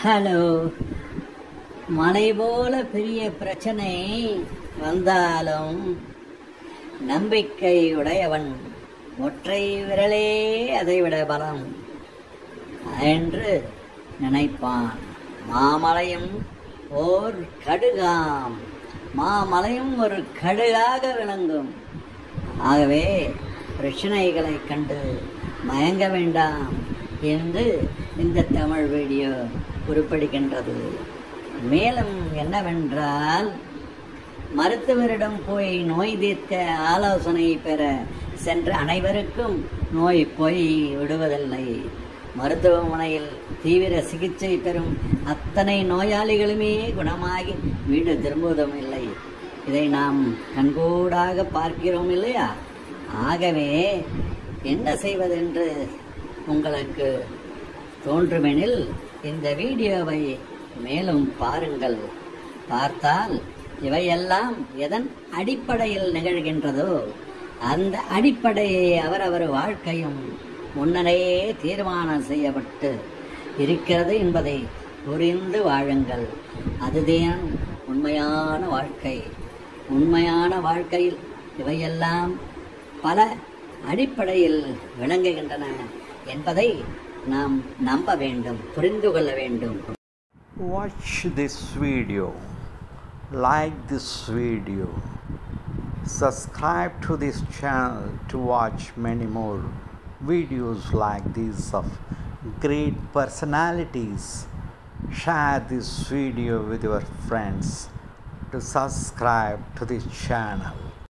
Hello மலை போல பெரிய பிரச்சனை வந்தாலும் நம்பிக்கை உடையவன் ஒற்றை விரலே அதைவிட பலம் என்று நினைப்பான் மாமலையும் ஓர் கடுகாம் மாமலையும் ஒரு கடுகாக விளங்கும் ஆகவே பிரச்சனைகளை கண்டு மயங்க வேண்டாம் என்று இந்த தமிழ் வீடியோ குறிப்பிடுகின்றது மேலும் என்னவென்றால் மருத்துவரிடம் போய் நோய் தீர்க்க ஆலோசனை பெற சென்ற அனைவருக்கும் நோய் போய் விடுவதில்லை மருத்துவமனையில் தீவிர சிகிச்சை பெறும் அத்தனை நோயாளிகளுமே குணமாகி வீடு திரும்புவதும் இல்லை இதை நாம் கண்கூடாக பார்க்கிறோம் இல்லையா ஆகவே என்ன செய்வதென்று உங்களுக்கு தோன்றுமெனில் இந்த வீடியோவை மேலும் பாருங்கள் பார்த்தால் இவையெல்லாம் எதன் அடிப்படையில் நிகழ்கின்றதோ அந்த அடிப்படையை அவரவர் வாழ்க்கையும் முன்னரே தீர்மானம் செய்யப்பட்டு இருக்கிறது என்பதை புரிந்து வாழுங்கள் அதுதான் உண்மையான வாழ்க்கை உண்மையான வாழ்க்கையில் இவையெல்லாம் பல அடிப்படையில் விளங்குகின்றன என்பதை நாம் நம்ப வேண்டும் புரிந்து கொள்ள வேண்டும் Watch this video, like this video, subscribe to this channel to watch many more videos like these of great personalities. Share this video with your friends to subscribe to this channel.